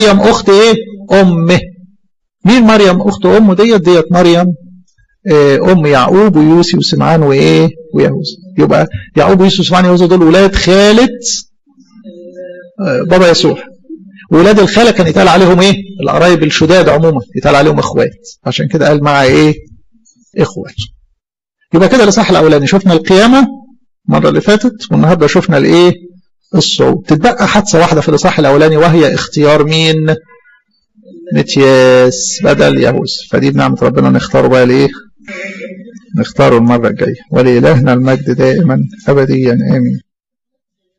مريم اخت ايه امه مين مريم اخت امه ديت ديت مريم ام يعقوب ويوسي وسمعان وايه ويهوذا يبقى يعقوب ويوسي وسمعان ويهوذا دول ولاد خالة بابا يسوع ولاد الخالة كان يتقال عليهم ايه القرايب الشداد عموما يتقال عليهم اخوات عشان كده قال مع ايه اخوات يبقى كده الاصحاح الاولاني شفنا القيامه المره اللي فاتت والنهارده شفنا الايه الصعود تتبقى حادثه واحده في الاصحاح الاولاني وهي اختيار مين متياس بدل يهوذا فدي بنعمه ربنا نختاره بقى لايه نختاره المره الجايه ولإلهنا المجد دائما ابديا امين